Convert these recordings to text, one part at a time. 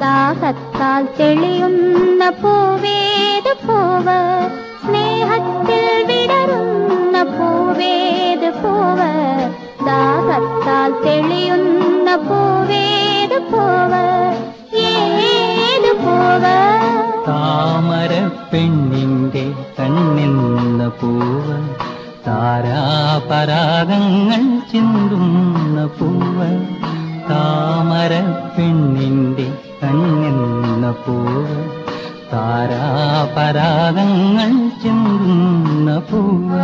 ദാഹത്താൽ തെളിയുന്ന പൂവേത് പൂവ് സ്നേഹത്തിൽ വിടരുന്ന പൂവേത് പൂവ് ദാഹത്താൽ തെളിയുന്ന പൂവേത് പൂവ് ഏത് പൂവ് താമര പെണ്ണിന്റെ കണ്ണിൽ നിന്ന് പൂവ് താരാപരാഗങ്ങൾ ചിന്തുന്ന പൂവ് താമര പെണ്ണിന്റെ കണ്ണിൽ നിന്ന് പൂവ് താരാപരാഗങ്ങൾ ചിന്തുന്ന പൂവ്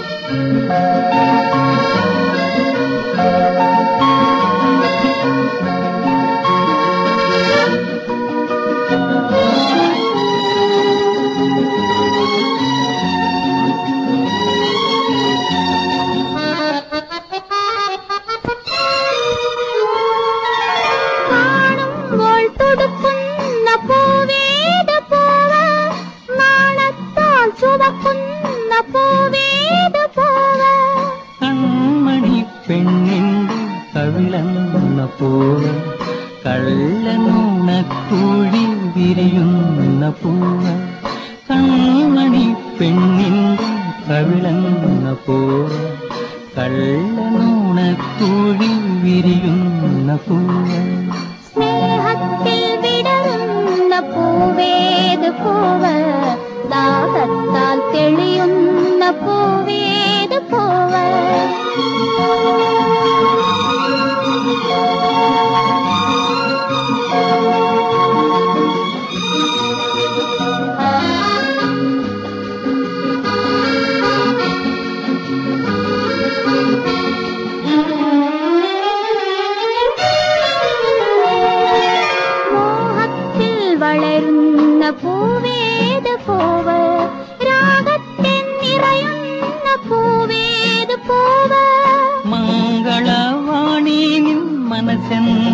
കാണുമ്പോൾ തുടുക്കുന്ന പൂവേത് പൂവ് നാണത്താൽ ചുവക്കുന്ന പൂവേത് പൂവ് കൺമണി പെണ്ണിന്റെ കവിളന്ന പൂവ് കള്ളനൂണക്കൂഴി വിരിയുന്ന പൂവ് കൺമണി പെണ്ണിന്റെ കവിളന്ന പൂവ് കള്ളനൂണക്കൂഴി വിരിയുന്ന പൂവ് സ്നേഹത്തിൽ വിടരുന്ന പൂവേത് പൂവ് ദാഹത്താൽ തെളിയുന്ന പൂവേത് പൂവ് മോഹത്തിൽ വളരുന്ന പൂവേത് പൂവ് രാഗത്തിൽ നിറയുന്ന പൂവേത് പൂവ് മംഗളവാണി നിൻ മനസ്സെന്ന